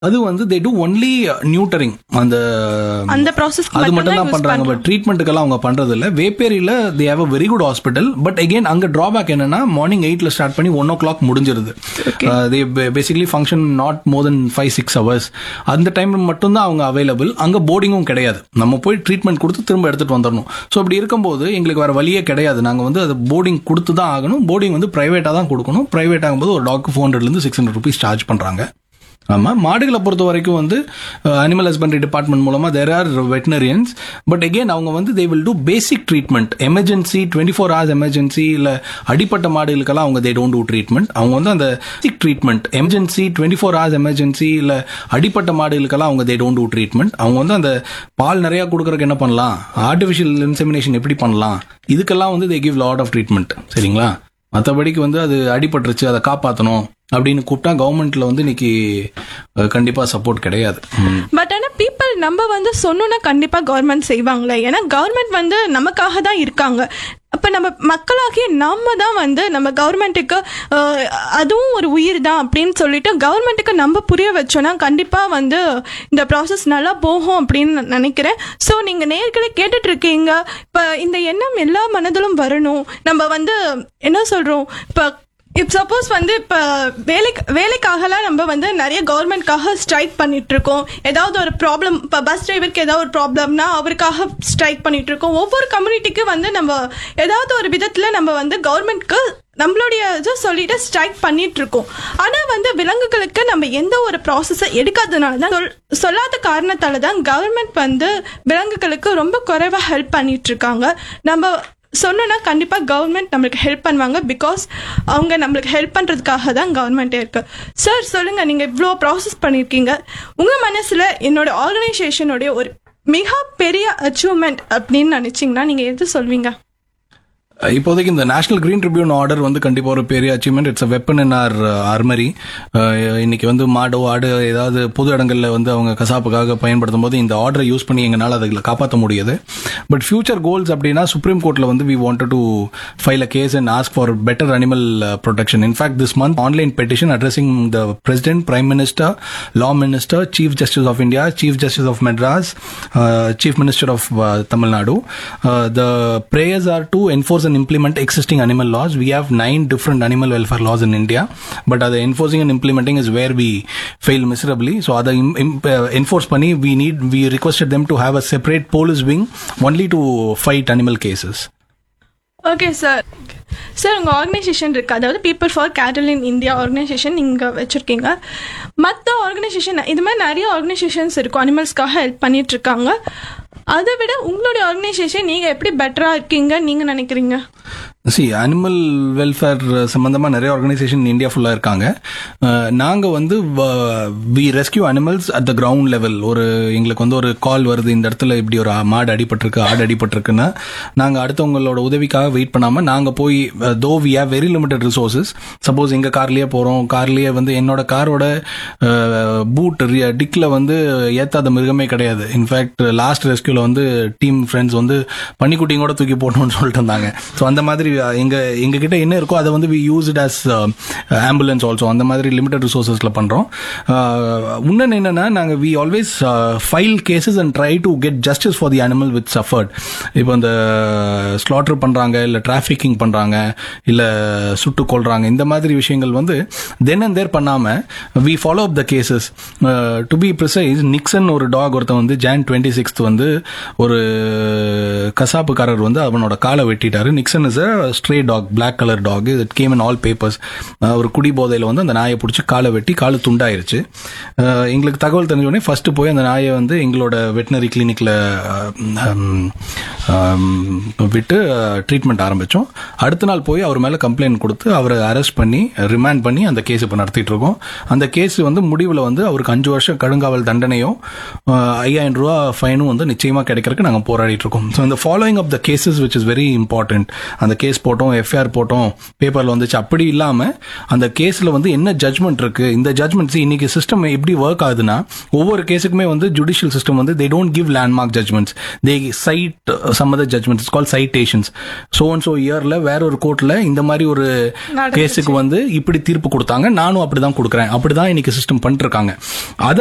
அது வந்து they do only நியூட்டரிங் அந்த அந்த ப்ராசஸ்க்கு அது மட்டும் மட்டும் தான் பண்றாங்க பட் ட்ரீட்மெண்ட்டுக்கெல்லாம் அவங்க பண்றது இல்ல வேப்பேரியில they have a very good hospital but again அங்க டிராபேக் என்னன்னா மார்னிங் எயிட்ல ஸ்டார்ட் பண்ணி ஒன் ஓ கிளாக் முடிஞ்சிருது they basically function not more then five six hours அந்த டைம் மட்டும் தான் அவங்க அவைலபிள் அங்க போர்டிங்கும் கிடையாது நம்ம போய் ட்ரீட்மெண்ட் கொடுத்து திரும்ப எடுத்துட்டு வந்துடணும் ஸோ அப்படி இருக்கும்போது எங்களுக்கு வேற வழியே கிடையாது நாங்க வந்து அது போர்டிங் கொடுத்து தான் ஆகணும் போர்டிங் வந்து பிரைவேட்டா தான் கொடுக்கணும் பிரைவேட் ஆகும்போது ஒரு டாக் ஃபோர் ஹண்ட்ரட்ல இருந்து சிக்ஸ் ஹண்ட்ரட் ருபீஸ் சார்ஜ் பண்றாங்க ஆமா மாடுகளை பொறுத்த வரைக்கும் வந்து அனிமல் ஹஸ்பண்டரி டிபார்ட்மெண்ட் மூலமா there are veterinarians but again அவங்க வந்து they will do basic treatment emergency twenty four hours emergency இல்ல அடிப்பட்ட மாடுகளுக்கெல்லாம் அவங்க தே டோன்ட் டூ ட்ரீட்மெண்ட் அவங்க வந்து அந்த basic treatment emergency twenty four hours emergency இல்ல அடிப்பட்ட மாடுகளுக்கெல்லாம் அவங்க தே டோன்ட் டூ ட்ரீட்மெண்ட் அவங்க வந்து அந்த பால் நிறைய கொடுக்கறதுக்கு என்ன பண்ணலாம் ஆர்டிஃபிஷியல் இன்செமினேஷன் எப்படி பண்ணலாம் இதுக்கெல்லாம் வந்து they give lot of treatment சரிங்களா மற்றபடிக்கு வந்து அது அடிபட்டுருச்சு அதை காப்பாற்றணும் அப்படின்னு கூப்பிட்டா கவர்மெண்ட்ல வந்து இன்னைக்கு அஹ், கண்டிப்பா சப்போர்ட் கிடையாது ம். பட் ஆனா பீப்புள் நம்ம வந்து சொன்னோம்னா கண்டிப்பா கவர்மெண்ட் செய்வாங்களே ஏன்னா கவர்மெண்ட் வந்து நமக்காக தான் இருக்காங்க அப்ப நம்ம மக்களாகிய நம்ம தான் வந்து நம்ம கவர்மெண்ட்டுக்கு அதுவும் ஒரு உயிர் தான் அப்படின்னு சொல்லிட்டு கவர்மெண்ட்டுக்கு நம்ம புரிய வச்சோம்னா கண்டிப்பா வந்து இந்த ப்ராசஸ் நல்லா போகும் அப்படின்னு நான் நினைக்கிறேன் ஸோ நீங்க நேர்களை கேட்டுட்டு இருக்கீங்க இப்ப இந்த எண்ணம் எல்லா மனதிலும் வரணும் நம்ம வந்து என்ன சொல்றோம் இப்ப இப் சப்போஸ் வந்து இப்போ வேலைக்கு வேலைக்காகலாம் நம்ம வந்து நிறைய கவர்மெண்ட்காக ஸ்ட்ரைக் பண்ணிட்டு இருக்கோம் ஏதாவது ஒரு ப்ராப்ளம் இப்போ பஸ் டிரைவருக்கு ஏதாவது ஒரு ப்ராப்ளம்னா அவருக்காக ஸ்ட்ரைக் பண்ணிட்டு இருக்கோம் ஒவ்வொரு கம்யூனிட்டிக்கு வந்து நம்ம ஏதாவது ஒரு விதத்தில் நம்ம வந்து கவர்மெண்ட்க்கு நம்மளுடைய இது சொல்லிட்டு ஸ்ட்ரைக் பண்ணிட்டு இருக்கோம் ஆனால் வந்து விலங்குகளுக்கு நம்ம எந்த ஒரு ப்ராசஸை எடுக்காதனால தான் சொல்- சொல்லாத காரணத்தால தான் கவர்மெண்ட் வந்து விலங்குகளுக்கு ரொம்ப குறைவாக ஹெல்ப் பண்ணிட்டு இருக்காங்க நம்ம சொன்னோன்னா கண்டிப்பாக கவர்மெண்ட் நம்மளுக்கு ஹெல்ப் பண்ணுவாங்க பிகாஸ் அவங்க நம்மளுக்கு ஹெல்ப் பண்ணுறதுக்காக தான் கவர்மெண்ட்டே இருக்கு சார் சொல்லுங்கள் நீங்கள் இவ்வளோ ப்ராசஸ் பண்ணியிருக்கீங்க உங்கள் மனசில் என்னோட ஆர்கனைசேஷனுடைய ஒரு மிக பெரிய அச்சீவ்மெண்ட் அப்படின்னு நினச்சிங்கன்னா நீங்கள் எது சொல்வீங்க இப்போதைக்கு இந்த நேஷனல் கிரீன் ட்ரிபியூன் ஆர்டர் வந்து கண்டிப்பா ஒரு பெரிய achievement it's a weapon in our armoury இன்னைக்கு வந்து மாடோ ஆடு ஏதாவது பொது இடங்கள்ல வந்து அவங்க கசாப்புக்காக பயன்படுத்தும் போது இந்த ஆர்டரை யூஸ் பண்ணி எங்களால் அதை காப்பாற்ற முடியுது பட் ஃபியூச்சர் கோல்ஸ் அப்படின்னா சுப்ரீம் கோர்ட்ல வந்து we wanted to file a case and ask for better animal protection in fact this month online petition addressing the president prime minister law minister chief justice of India chief justice of Madras chief minister of Tamil Nadu the prayers are to enforce and implement existing animal laws. We have nine different animal welfare laws in India, but uh, the enforcing and implementing is where we fail miserably. So, other im- im- uh, enforce பண்ணி we need we requested them to have a separate police wing only to fight animal cases. Okay sir sir உங்கள் organisation இருக்கு அதாவது people for கேட்டல் in India organisation நீங்கள் வச்சுருக்கீங்க மற்ற organisation இது மாதிரி நிறைய ஆர்கனைசேஷன்ஸ் இருக்கும் அனிமல்ஸ்க்காக ஹெல்ப் பண்ணிட்டு இருக்காங்க அதை விட உங்களுடைய ஆர்கனைசேஷன் நீங்கள் எப்படி பெட்டராக இருக்கீங்க நீங்கள் நினைக்கிறீங்க சி அனிமல் வெல்ஃபேர் சம்பந்தமா நிறைய ஆர்கனைசேஷன் இந்தியா ஃபுல்லா இருக்காங்க அஹ், நாங்க வந்து we rescue animals at the ground level ஒரு எங்களுக்கு வந்து ஒரு கால் வருது இந்த இடத்துல இப்படி ஒரு மாடு அடிபட்டிருக்கு ஆடு அடிபட்டிருக்குன்னா நாங்க அடுத்தவங்களோட உதவிக்காக வெயிட் பண்ணாம நாங்க போய் though we have very limited resources suppose எங்க கார்லயே போறோம் கார்லயே வந்து என்னோட காரோட பூட் டிக்ல வந்து ஏத்தாத மிருகமே கிடையாது இன்ஃபேக்ட் லாஸ்ட் ரெஸ்கியூல வந்து டீம் ஃப்ரெண்ட்ஸ் வந்து பன்னிக்குட்டியும் கூட தூக்கி போடணும்னு சொல்லிட்டு இருந்தாங்க ஸோ அந்த மாதிரி அஹ், எங்க எங்க கிட்ட என்ன இருக்கோ அதை வந்து we use it as ambulance also அந்த மாதிரி லிமிடெட் ரிசோர்சஸ்ல பண்றோம் இன்னொன்று என்னன்னா நாங்க we always file cases and try to get justice for the animal with suffered இப்போ இந்த ஸ்லாட்டர் பண்றாங்க இல்ல டிராஃபிக்கிங் பண்றாங்க இல்ல சுட்டு கொள்றாங்க இந்த மாதிரி விஷயங்கள் வந்து தென் அண்ட் தேர் பண்ணாம we follow up the cases to be precise Nixon ஒரு டாக் ஒருத்தன் வந்து ஜான் டுவெண்ட்டி சிக்ஸ்த் வந்து ஒரு கசாப்புக்காரர் வந்து அவனோட காலை வெட்டிட்டாரு Nixon is a stray dog black colour dog it came in all papers ஒரு குடி போதையில வந்து அந்த நாயை பிடிச்சி காலை வெட்டி காலு துண்டாயிருச்சு அஹ், எங்களுக்கு தகவல் தெரிஞ்ச உடனே ஃபர்ஸ்ட் போய் அந்த நாயை வந்து எங்களோட வெட்டினரி கிளினிக்ல விட்டு ட்ரீட்மெண்ட் ஆரம்பிச்சோம் அடுத்த நாள் போய் அவர் மேல கம்ப்ளைண்ட் கொடுத்து அவரை அரெஸ்ட் பண்ணி ரிமாண்ட் பண்ணி அந்த கேஸ் இப்போ நடத்திட்டு இருக்கோம் அந்த கேஸ் வந்து முடிவில் வந்து அவருக்கு அஞ்சு வருஷம் கடுங்காவல் தண்டனையும் அஹ், ஐயாயிரம் ரூபா ஃபைனும் வந்து நிச்சயமா கிடைக்கிறதுக்கு நாங்கள் போராடிட்டு இருக்கோம் ஸோ இந்த following of the cases which is very important அந்த கேஸ் போட்டோம் எஃப்ஐஆர் போட்டோம் பேப்பர்ல வந்துச்சு அப்படி இல்லாம அந்த கேஸ்ல வந்து என்ன ஜட்மெண்ட் இருக்கு இந்த ஜட்மெண்ட்ஸ் இன்னைக்கு சிஸ்டம் எப்படி ஒர்க் ஆகுதுன்னா ஒவ்வொரு கேஸுக்குமே வந்து ஜுடிஷியல் சிஸ்டம் வந்து they don't give landmark judgments they cite some other judgments call citations so and so இயர்ல வேற ஒரு கோர்ட்ல இந்த மாதிரி ஒரு நடந்துச்சு. கேஸுக்கு வந்து இப்படி தீர்ப்பு கொடுத்தாங்க நானும் அப்படிதான் கொடுக்குறேன் அப்படிதான் இன்னைக்கு சிஸ்டம் பண்ணிட்டு இருக்காங்க அதை